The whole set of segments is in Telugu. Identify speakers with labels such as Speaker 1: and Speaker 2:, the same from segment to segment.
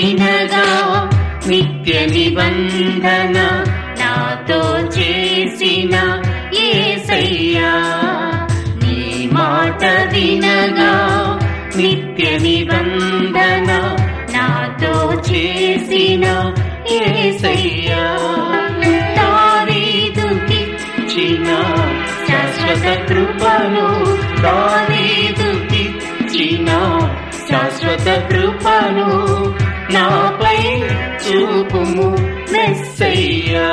Speaker 1: వినగా నిత్య నిబంధన నాతో చేసిన ఏసయ్యా నీ మాట వినగా నిత్య నిబంధన నాతో చేసిన ఏసయ్యా దావీదుకిచ్చిన శాశ్వత కృపను దావీదుకిచ్చిన శాశ్వత కృపను నాపై చూపుము మెస్సయ్యా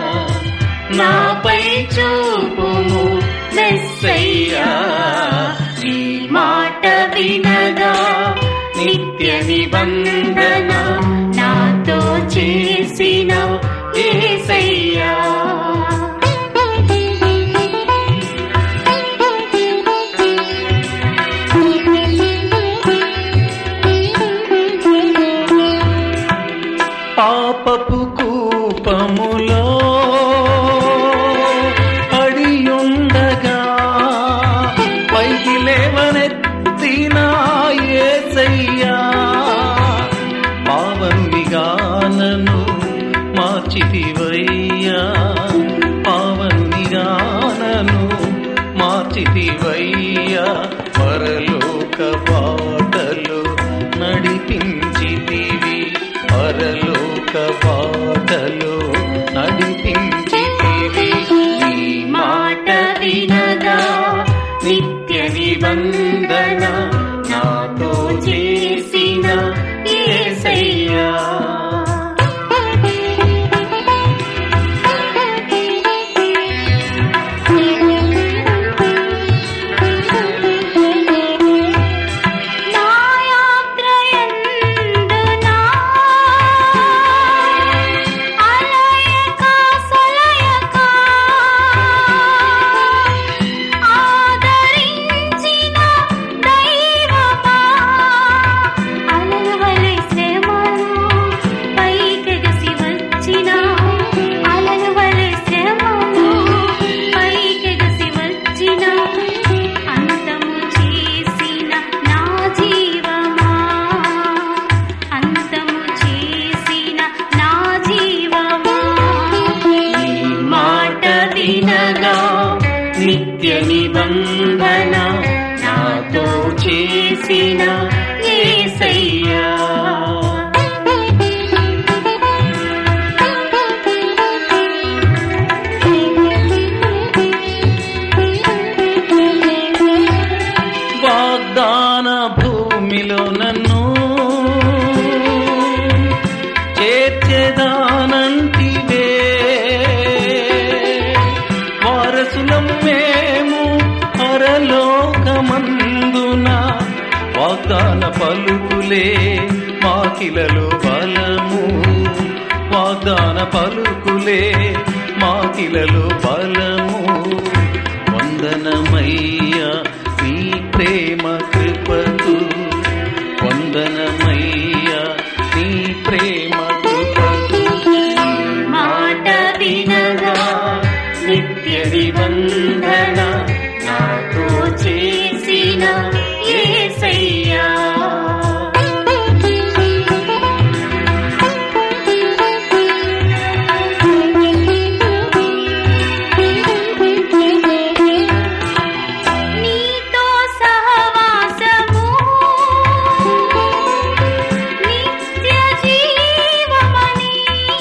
Speaker 1: నాపై చూపుము మెస్సయ్యా నీ మాట వినగా నిత్య నిబంధన నాతో చేసిన ఏసయ్యా
Speaker 2: పాపపు కూపములో అడియుండగా పైకి లేవనెత్తిన ఏసయ్యా పావన్నిగానను మార్చితివయ్యా పావన్నిగానను మార్చితివయ్యా పరలోక బాటలు నడిపించితివి పరలోక బాటలు నడిపించితివి
Speaker 1: నీ మాట వినగా నిత్య నిబంధన నాతో చేసిన ఏసయ్యా నాయాత్రయందునా అలయక సలయక ఆదరించిన దైవమా అలల వలె శ్రమను పైకెగసి వచ్చిన అలల వలె శ్రమను పైకెగసి వచ్చిన అంతము చేసిన నా జీవమా అంతము చేసిన నా జీవమా నీ మాట వినగా నిత్య నిబంధన నాతో చేసిన ఏసయ్యా
Speaker 2: వాగ్దాన భూమిలో నన్ను చేర్చేదానంటివే వారసులం మేము పరలోకమందున వాగ్దాన పలుకులే మాకిలలో బలము వాగ్దాన పలుకులే మాకిలలో బలము వందనమయ్యా నీ ప్రేమ కృపకు వందనమయ్యా నీ ప్రేమ కృపకు
Speaker 1: మాట వినగా నిత్య నిబంధన నాతో చేసిన ఏసయ్యా నీతో సహవాసము నిత్య జీవమని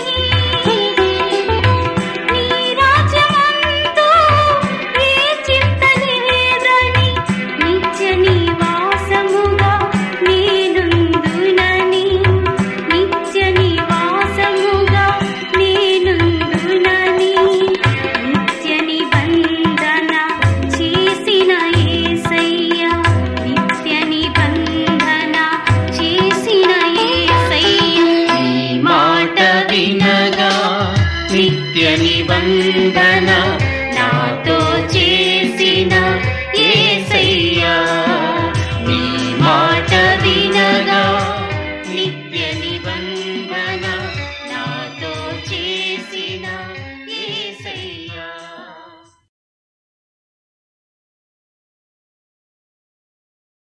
Speaker 1: నీ రాజ్యమందు ఏ చింత లేదని నిత్య నివాసముగా నేనుందునని నిత్య నివాసముగా నేనుందునని నిత్య నిబంధన చేసిన యేసయ్యా నిత్య నిబంధన చేసిన యేసయ్యా నీ మాట వినగా నిత్య నిబంధన నాతో చేసిన ఏసయ్యా నీ మాట వినగా